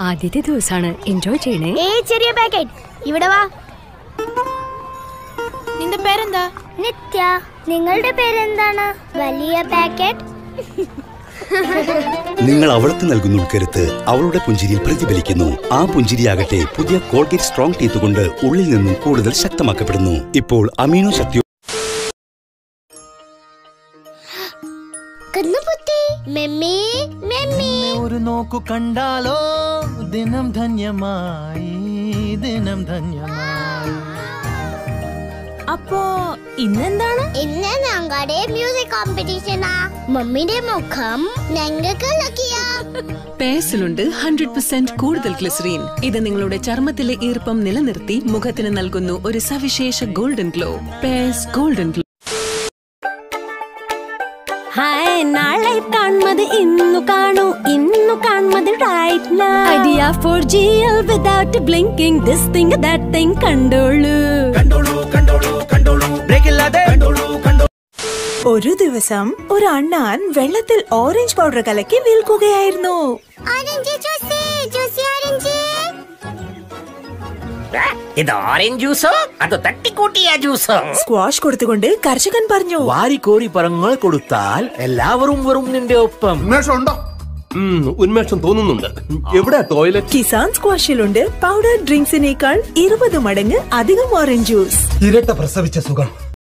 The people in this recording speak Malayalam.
ആദ്യത്തെ ദിവസമാണ് എൻജോയ് ചെയ്യണേ ഏ ചെറിയ പാക്കറ്റ് ഇവിടെ വാ നിന്റെ പേരെന്താ നിത്യ നിങ്ങളുടെ പേരെന്താണ് വലിയ പാക്കറ്റ് നിങ്ങൾ അവൾക്ക് നൽകുന്ന കരുത്ത് അവളുടെ പുഞ്ചിരിയിൽ പ്രതിഫലിക്കുന്നു ആ പുഞ്ചിരിയാകട്ടെ പുതിയ കോൾഗേറ്റ് സ്ട്രോങ് ടീത്ത് കൊണ്ട് ഉള്ളിൽ നിന്നും കൂടുതൽ ശക്തമാക്കപ്പെടുന്നു ഇപ്പോൾ അമീനോ ശക്തി കണ്ണുപൊത്തി മെമ്മി മെമ്മി ഒരു നോക്കു കണ്ടാലോ ദിനം ധന്യമായി ദിനം ധന്യമായി അപ്പോ ഇന്നെന്താണ് ഇന്ന് ഞങ്ങളുടെ മ്യൂസിക് കോമ്പറ്റീഷനാ മമ്മിയുടെ മുഖം ഞങ്ങൾക്ക് ലക്കിയ പേഴ്സിലുണ്ട് ഹൺഡ്രഡ് പെർസെന്റ് കൂടുതൽ ഗ്ലിസറീൻ ഇത് നിങ്ങളുടെ ചർമ്മത്തിലെ ഈർപ്പം നിലനിർത്തി മുഖത്തിന് നൽകുന്നു ഒരു സവിശേഷ golden glow Pears golden glow hi നാളെ കാൺമത് ഇന്നു കാണൂ ഇന്നു കാൺമത് right Idea four G L without blinking this thing that thing കണ്ടോളൂ ഒരു ദിവസം ഒരു അണ്ണാൻ വെള്ളത്തിൽ ഓറഞ്ച് പൗഡർ കലക്കി വിൽക്കുകയായിരുന്നു ഓറഞ്ച് ജ്യൂസ് ജ്യൂസി ഓറഞ്ച് ഇത് ഓറഞ്ച് ജ്യൂസോ അതോ തട്ടിക്കൂട്ടിയ ജ്യൂസോ സ്ക്വാഷ് കൊടുത്തുകൊണ്ട് കർഷകൻ പറഞ്ഞു വാരിക്കോരി പഴങ്ങൾ കൊടുത്താൽ എല്ലാവരും വരും നിന്റെ ഒപ്പം ഉന്മേഷം ഉണ്ടോ ഉന്മേഷം തോന്നുന്നുണ്ട് എവിടെ ടോയ്ലറ്റ് കിസാൻ സ്ക്വാഷിലുണ്ട് പൗഡർ ഡ്രിങ്ക്സിനേക്കാൾ ഇരുപത് മടങ്ങ് അധികം ഓറഞ്ച് ജ്യൂസ് ഇരട്ട പ്രസവിച്ച സുഖം